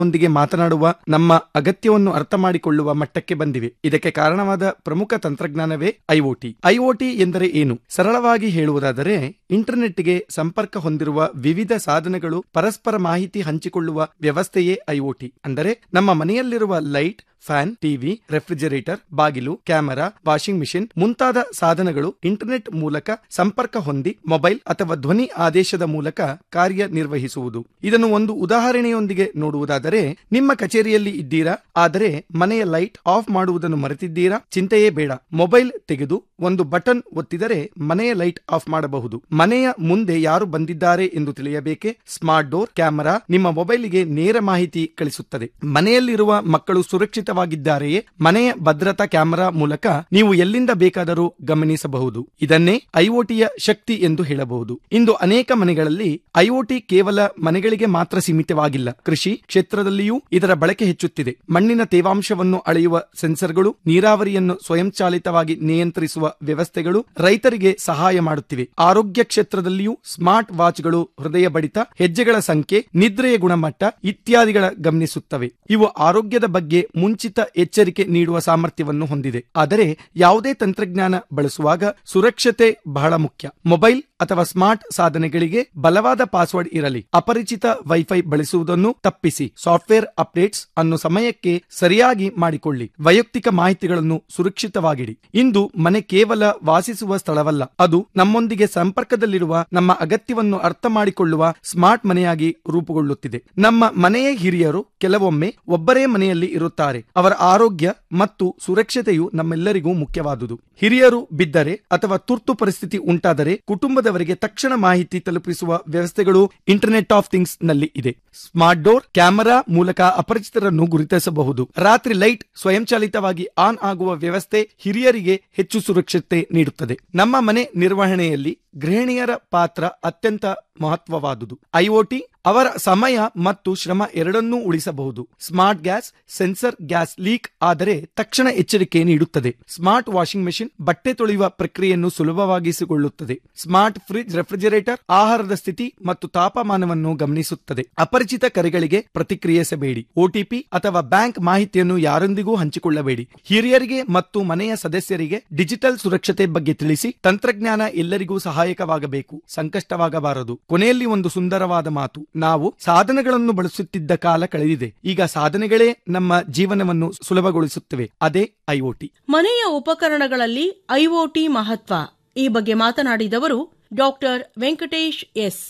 ಒಂದಿಗೆ ಮಾತನಾಡುವ ನಮ್ಮ ಅಗತ್ಯವನ್ನು ಅರ್ಥ ಮಾಡಿಕೊಳ್ಳುವ ಮಟ್ಟಕ್ಕೆ ಬಂದಿವೆ ಇದಕ್ಕೆ ಕಾರಣವಾದ ಪ್ರಮುಖ ತಂತ್ರಜ್ಞಾನವೇ ಐಒಟಿ ಐಒಟಿ ಎಂದರೆ ಏನು ಸರಳವಾಗಿ ಹೇಳುವುದಾದರೆ ಇಂಟರ್ನೆಟ್ಗೆ ಸಂಪರ್ಕ ಹೊಂದಿರುವ ವಿವಿಧ ಸಾಧನಗಳು ಪರಸ್ಪರ ಮಾಹಿತಿ ಹಂಚಿಕೊಳ್ಳುವ ವ್ಯವಸ್ಥೆಯೇ ಐಒಟಿ ಅಂದರೆ ನಮ್ಮ ಮನೆಯಲ್ಲಿರುವ ಲೈಟ್ ಫ್ಯಾನ್ ಟಿವಿ ರೆಫ್ರಿಜರೇಟರ್ ಬಾಗಿಲು ಕ್ಯಾಮೆರಾ ವಾಷಿಂಗ್ ಮಿಷಿನ್ ಮುಂತಾದ ಸಾಧನಗಳು ಇಂಟರ್ನೆಟ್ ಮೂಲಕ ಸಂಪರ್ಕ ಹೊಂದಿ ಮೊಬೈಲ್ ಅಥವಾ ಧ್ವನಿ ಆದೇಶದ ಮೂಲಕ ಕಾರ್ಯನಿರ್ವಹಿಸುವುದು ಇದನ್ನು ಒಂದು ಉದಾಹರಣೆಯೊಂದಿಗೆ ನೋಡುವುದಾದರೆ ನಿಮ್ಮ ಕಚೇರಿಯಲ್ಲಿ ಇದ್ದೀರಾ ಆದರೆ ಮನೆಯ ಲೈಟ್ ಆಫ್ ಮಾಡುವುದನ್ನು ಮರೆತಿದ್ದೀರಾ ಚಿಂತೆಯೇ ಬೇಡ ಮೊಬೈಲ್ ತೆಗೆದು ಒಂದು ಬಟನ್ ಒತ್ತಿದರೆ ಮನೆಯ ಲೈಟ್ ಆಫ್ ಮಾಡಬಹುದು ಮನೆಯ ಮುಂದೆ ಯಾರು ಬಂದಿದ್ದಾರೆ ಎಂದು ತಿಳಿಯಬೇಕೆ ಸ್ಮಾರ್ಟ್ ಡೋರ್ ಕ್ಯಾಮೆರಾ ನಿಮ್ಮ ಮೊಬೈಲಿಗೆ ನೇರ ಮಾಹಿತಿ ಕಳಿಸುತ್ತದೆ ಮನೆಯಲ್ಲಿರುವ ಮಕ್ಕಳು ಸುರಕ್ಷಿತವಾಗಿದ್ದಾರೆಯೇ ಮನೆಯ ಭದ್ರತಾ ಕ್ಯಾಮೆರಾ ಮೂಲಕ ನೀವು ಎಲ್ಲಿಂದ ಬೇಕಾದರೂ ಗಮನಿಸಬಹುದು ಇದನ್ನೇ ಐಒಟಿಯ ಶಕ್ತಿ ಎಂದು ಹೇಳಬಹುದು ಇಂದು ಅನೇಕ ಮನೆಗಳಲ್ಲಿ ಐಒಟಿ ಕೇವಲ ಮನೆಗಳಿಗೆ ಮಾತ್ರ ಸೀಮಿತವಾಗಿಲ್ಲ ಕೃಷಿ ಕ್ಷೇತ್ರದಲ್ಲಿಯೂ ಇದರ ಬಳಕೆ ಹೆಚ್ಚುತ್ತಿದೆ ಮಣ್ಣಿನ ತೇವಾಂಶವನ್ನು ಅಳೆಯುವ ಸೆನ್ಸರ್ಗಳು ನೀರಾವರಿಯನ್ನು ಸ್ವಯಂಚಾಲಿತವಾಗಿ ನಿಯಂತ್ರಿಸುವ ವ್ಯವಸ್ಥೆಗಳು ರೈತರಿಗೆ ಸಹಾಯ ಮಾಡುತ್ತಿವೆ ಆರೋಗ್ಯ ಕ್ಷೇತ್ರದಲ್ಲಿಯೂ ಸ್ಮಾರ್ಟ್ ವಾಚ್ಗಳು ಹೃದಯ ಬಡಿತ ಹೆಜ್ಜೆಗಳ ಸಂಖ್ಯೆ ನಿದ್ರೆಯ ಗುಣಮಟ್ಟ ಇತ್ಯಾದಿಗಳ ಗಮನಿಸುತ್ತವೆ ಇವು ಆರೋಗ್ಯದ ಬಗ್ಗೆ ಮುಂಚಿತ ಎಚ್ಚರಿಕೆ ನೀಡುವ ಸಾಮರ್ಥ್ಯವನ್ನು ಹೊಂದಿದೆ ಆದರೆ ಯಾವುದೇ ತಂತ್ರಜ್ಞಾನ ಬಳಸುವಾಗ ಸುರಕ್ಷತೆ ಬಹಳ ಮುಖ್ಯ ಮೊಬೈಲ್ ಅಥವಾ ಸ್ಮಾರ್ಟ್ ಸಾಧನೆಗಳಿಗೆ ಬಲವಾದ ಪಾಸ್ವರ್ಡ್ ಇರಲಿ ಅಪರಿಚಿತ ವೈಫೈ ಬಳಸುವುದನ್ನು ತಪ್ಪಿಸಿ ಸಾಫ್ಟ್ವೇರ್ ಅಪ್ಡೇಟ್ಸ್ ಅನ್ನು ಸಮಯಕ್ಕೆ ಸರಿಯಾಗಿ ಮಾಡಿಕೊಳ್ಳಿ ವೈಯಕ್ತಿಕ ಮಾಹಿತಿಗಳನ್ನು ಸುರಕ್ಷಿತವಾಗಿಡಿ ಇಂದು ಮನೆ ಕೇವಲ ವಾಸಿಸುವ ಸ್ಥಳವಲ್ಲ ಅದು ನಮ್ಮೊಂದಿಗೆ ಸಂಪರ್ಕದಲ್ಲಿರುವ ನಮ್ಮ ಅಗತ್ಯವನ್ನು ಅರ್ಥ ಮಾಡಿಕೊಳ್ಳುವ ಸ್ಮಾರ್ಟ್ ಮನೆಯಾಗಿ ರೂಪುಗೊಳ್ಳುತ್ತಿದೆ ನಮ್ಮ ಮನೆಯ ಹಿರಿಯರು ಕೆಲವೊಮ್ಮೆ ಒಬ್ಬರೇ ಮನೆಯಲ್ಲಿ ಇರುತ್ತಾರೆ ಅವರ ಆರೋಗ್ಯ ಮತ್ತು ಸುರಕ್ಷತೆಯು ನಮ್ಮೆಲ್ಲರಿಗೂ ಮುಖ್ಯವಾದುದು ಹಿರಿಯರು ಬಿದ್ದರೆ ಅಥವಾ ತುರ್ತು ಪರಿಸ್ಥಿತಿ ಉಂಟಾದರೆ ಕುಟುಂಬದವರಿಗೆ ತಕ್ಷಣ ಮಾಹಿತಿ ತಲುಪಿಸುವ ವ್ಯವಸ್ಥೆಗಳು ಇಂಟರ್ನೆಟ್ ಆಫ್ ಥಿಂಗ್ಸ್ ನಲ್ಲಿ ಇದೆ ಸ್ಮಾರ್ಟ್ ಡೋರ್ ಕ್ಯಾಮೆರಾ ಮೂಲಕ ಅಪರಿಚಿತರನ್ನು ಗುರುತಿಸಬಹುದು ರಾತ್ರಿ ಲೈಟ್ ಸ್ವಯಂಚಾಲಿತವಾಗಿ ಆನ್ ಆಗುವ ವ್ಯವಸ್ಥೆ ಹಿರಿಯರಿಗೆ ಹೆಚ್ಚು ಸುರಕ್ಷತೆ ನೀಡುತ್ತದೆ ನಮ್ಮ ಮನೆ ನಿರ್ವಹಣೆಯಲ್ಲಿ ಗೃಹಿಣಿಯರ ಪಾತ್ರ ಅತ್ಯಂತ ಮಹತ್ವವಾದುದು ಐಒಟಿ ಅವರ ಸಮಯ ಮತ್ತು ಶ್ರಮ ಎರಡನ್ನೂ ಉಳಿಸಬಹುದು smart gas sensor gas leak ಆದರೆ ತಕ್ಷಣ ಎಚ್ಚರಿಕೆ ನೀಡುತ್ತದೆ ಸ್ಮಾರ್ಟ್ ವಾಷಿಂಗ್ ಮೆಷಿನ್ ಬಟ್ಟೆ ತೊಳೆಯುವ ಪ್ರಕ್ರಿಯೆಯನ್ನು ಸುಲಭವಾಗಿಸಿಕೊಳ್ಳುತ್ತದೆ ಸ್ಮಾರ್ಟ್ ಫ್ರಿಡ್ಜ್ ರೆಫ್ರಿಜರೇಟರ್ ಆಹಾರದ ಸ್ಥಿತಿ ಮತ್ತು ತಾಪಮಾನವನ್ನು ಗಮನಿಸುತ್ತದೆ ಅಪರಿಚಿತ ಕರೆಗಳಿಗೆ ಪ್ರತಿಕ್ರಿಯಿಸಬೇಡಿ ಒಟಿಪಿ ಅಥವಾ ಬ್ಯಾಂಕ್ ಮಾಹಿತಿಯನ್ನು ಯಾರೊಂದಿಗೂ ಹಂಚಿಕೊಳ್ಳಬೇಡಿ ಹಿರಿಯರಿಗೆ ಮತ್ತು ಮನೆಯ ಸದಸ್ಯರಿಗೆ ಡಿಜಿಟಲ್ ಸುರಕ್ಷತೆ ಬಗ್ಗೆ ತಿಳಿಸಿ ತಂತ್ರಜ್ಞಾನ ಎಲ್ಲರಿಗೂ ಸಹಾಯಕವಾಗಬೇಕು ಸಂಕಷ್ಟವಾಗಬಾರದು ಕೊನೆಯಲ್ಲಿ ಒಂದು ಸುಂದರವಾದ ಮಾತು ನಾವು ಸಾಧನಗಳನ್ನು ಬಳಸುತ್ತಿದ್ದ ಕಾಲ ಕಳೆದಿದೆ ಈಗ ಸಾಧನೆಗಳೇ ನಮ್ಮ ಜೀವನವನ್ನು ಸುಲಭಗೊಳಿಸುತ್ತವೆ ಅದೇ ಐಒಟಿ ಮನೆಯ ಉಪಕರಣಗಳಲ್ಲಿ ಐಒಟಿ ಮಹತ್ವ ಈ ಬಗ್ಗೆ ಮಾತನಾಡಿದವರು ಡಾಕ್ಟರ್ ವೆಂಕಟೇಶ್ ಎಸ್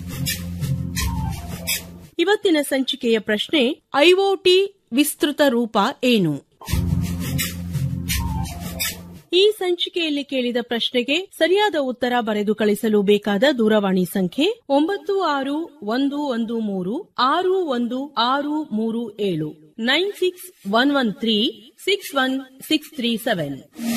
ಇವತ್ತಿನ ಸಂಚಿಕೆಯ ಪ್ರಶ್ನೆ ಐಒಟಿ ವಿಸ್ತೃತ ರೂಪ ಏನು ಈ ಸಂಚಿಕೆಯಲ್ಲಿ ಕೇಳಿದ ಪ್ರಶ್ನೆಗೆ ಸರಿಯಾದ ಉತ್ತರ ಬರೆದು ಕಳಿಸಲು ಬೇಕಾದ ದೂರವಾಣಿ ಸಂಖ್ಯೆ ಒಂಬತ್ತು ಆರು ಒಂದು ಒಂದು ಮೂರು ಆರು ಒಂದು ಆರು ಮೂರು ಏಳು nine six one one three six one six three seven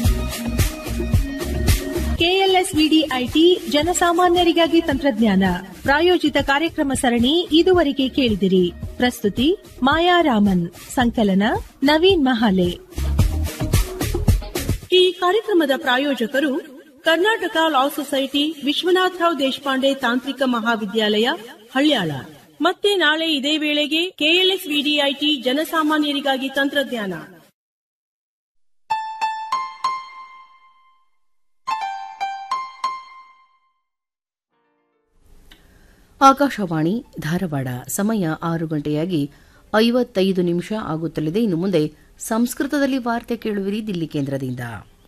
KLSVDIT ಜನಸಾಮಾನ್ಯರಿಗಾಗಿ ತಂತ್ರಜ್ಞಾನ ಪ್ರಾಯೋಜಿತ ಕಾರ್ಯಕ್ರಮ ಸರಣಿ ಇದುವರೆಗೆ ಕೇಳಿದಿರಿ ಪ್ರಸ್ತುತಿ ಮಾಯಾ ರಾಮನ್ ಸಂಕಲನ ನವೀನ್ ಮಹಾಲೆ ಈ ಕಾರ್ಯಕ್ರಮದ ಪ್ರಾಯೋಜಕರು ಕರ್ನಾಟಕ ಲಾ ಸೊಸೈಟಿ ವಿಶ್ವನಾಥರಾವ್ ದೇಶಪಾಂಡೆ ತಾಂತ್ರಿಕ ಮಹಾವಿದ್ಯಾಲಯ ಹಳ್ಯಾಳ ಮತ್ತೆ ನಾಳೆ ಇದೇ ವೇಳೆಗೆ ಕೆಎಲ್ಎಸ್ ವಿಡಿಐಟಿ ಜನಸಾಮಾನ್ಯರಿಗಾಗಿ ತಂತ್ರಜ್ಞಾನ ಆಕಾಶವಾಣಿ ಧಾರವಾಡ ಸಮಯ ಆರು ಗಂಟೆಯಾಗಿ ಐವತ್ತೈದು ನಿಮಿಷ ಆಗುತ್ತಲಿದೆ ಇನ್ನು ಮುಂದೆ ಸಂಸ್ಕೃತದಲ್ಲಿ ವಾರ್ತೆ ಕೇಳುವಿರಿ ದಿಲ್ಲಿ ಕೇಂದ್ರದಿಂದ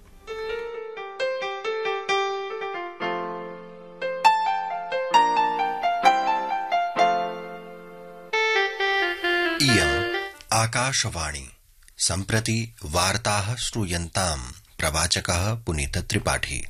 इयम् आकाशवाणी सम्प्रति वार्ताः श्रूयन्ताम् प्रवाचकः पुनीतत्रिपाठी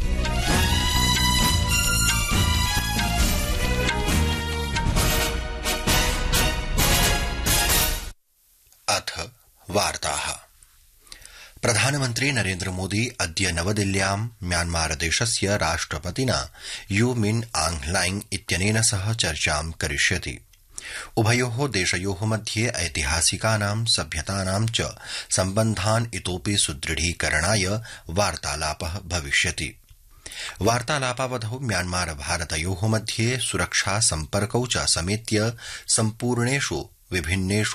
अथ वार्ताः प्रधानमन्त्री नरेन्द्रमोदी अद्य नवदिल्ल्यां म्यान्मारदेशस्य राष्ट्रपतिना यू मिन आङ्ग्लाइङ् इत्यनेन सह चर्चां करिष्यति उभयोः देशयोः मध्ये ऐतिहासिकानां सभ्यतानां च सम्बन्धान् इतोपि सुदृढीकरणाय वार्तालापः भविष्यति वार्तालापावधौ म्यान्मार भारतयोः मध्ये सुरक्षा सम्पर्कौ च समेत्य सम्पूर्णेषु विभिन्नेष्